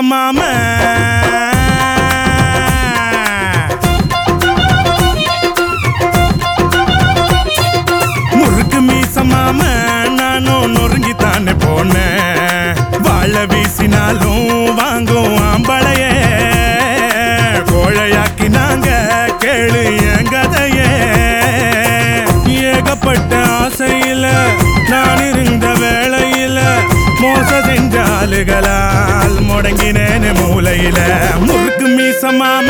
மாம முறுக்கு மீச மாம நானும் நொறுங்கி தானே போனேன் வாழ வீசினாலும் வாங்கும் ஆம்பளைய கோழையாக்கி நாங்க கேளு என் கதையே ஏகப்பட்ட ஆசையில நான் இருந்த வேளையில மோச செஞ்ச ஆளுகளால் முடங்கினேன் மூலையில முறுக்கு மீச மாம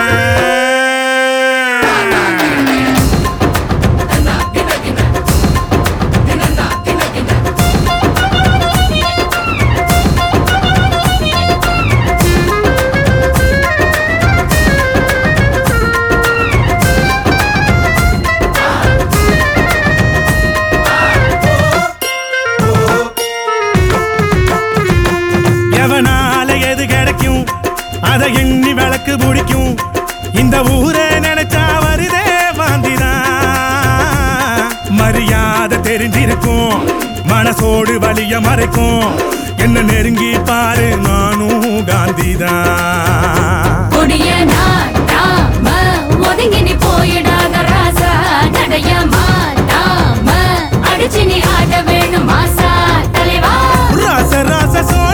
எவனால எது கிடைக்கும் அதை எண்ணி விளக்கு பிடிக்கும் இந்த ஊரே நினைச்சா வருதே வாந்திதான் மரியாதை தெரிஞ்சிருக்கும் மனசோடு வலிய மறைக்கும் என்ன நெருங்கி பாரு நானும் காந்திதான் கொடிய நாட்டாம ஒதுங்கி நீ போயிடாத ராசா நடைய மாட்டாம அடிச்சு நீ ஆட வேணும் மாசா தலைவா ராச ராச சோழ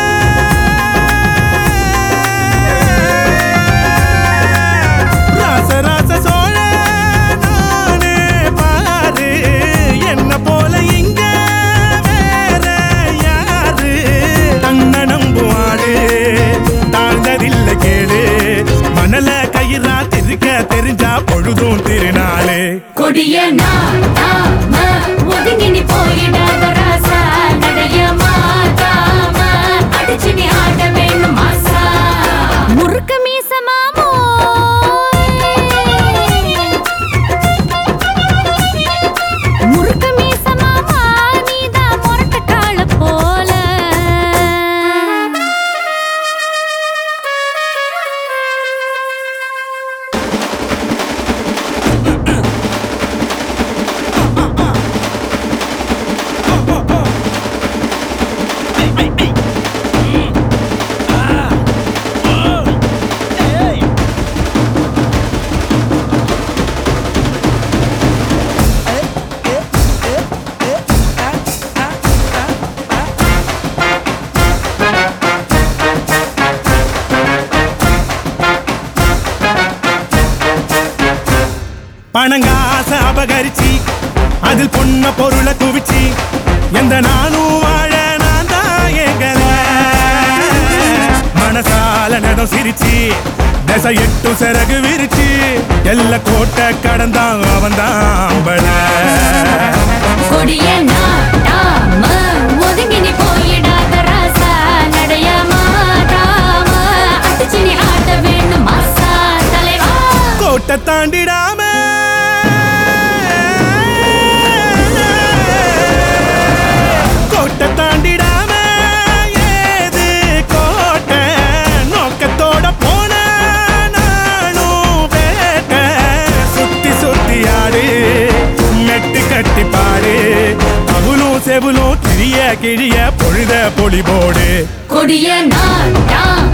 ராச ராச சோழ நானே பாரு என்ன போல இங்க வேற யாரு தன்ன நம்புவாடு தாழ்ந்ததில்ல கேடு மணல கயிறா திருக்க தெரிஞ்சா பொழுதும் திருநாளே கொடிய நாட்டாம ஒதுங்கி நீ போயிடாத ராசா நடைய மாட்டாம அடிச்சு நீ ஆட வேணும் மாசா முறுக்க மீச மாமோ முறுக்க மீச மாமா நீதான் முரட்டு காள போல பணங்காச அபகரிச்சு அதில் பொண்ண பொருளை குவிச்சு எந்த நானும் வாழ நான் தான் எங்கல மனசால நடம் சிரிச்சு தசை எட்டு சிறகு விரிச்சு எல்ல கோட்டை கடந்தான் அவன் தான் கொடிய நாட்டாம ஒதுங்கி நீ போயிடாத ராசா நடைய மாட்டாம அடிச்சு நீ ஆட வேணும் மாசா தலைவா கோட்டை தாண்டிடாம கோட்டை தாண்டிடாம ஏது கோட்டை நோக்கத்தோட போன நானும் வேட்டை சுத்தி சுத்தி ஆடு மெட்டு கட்டி பாடு அவளும் செவலும் கிழிய கிழிய பொழுத பொலி போடு கொடிய நாட்டாம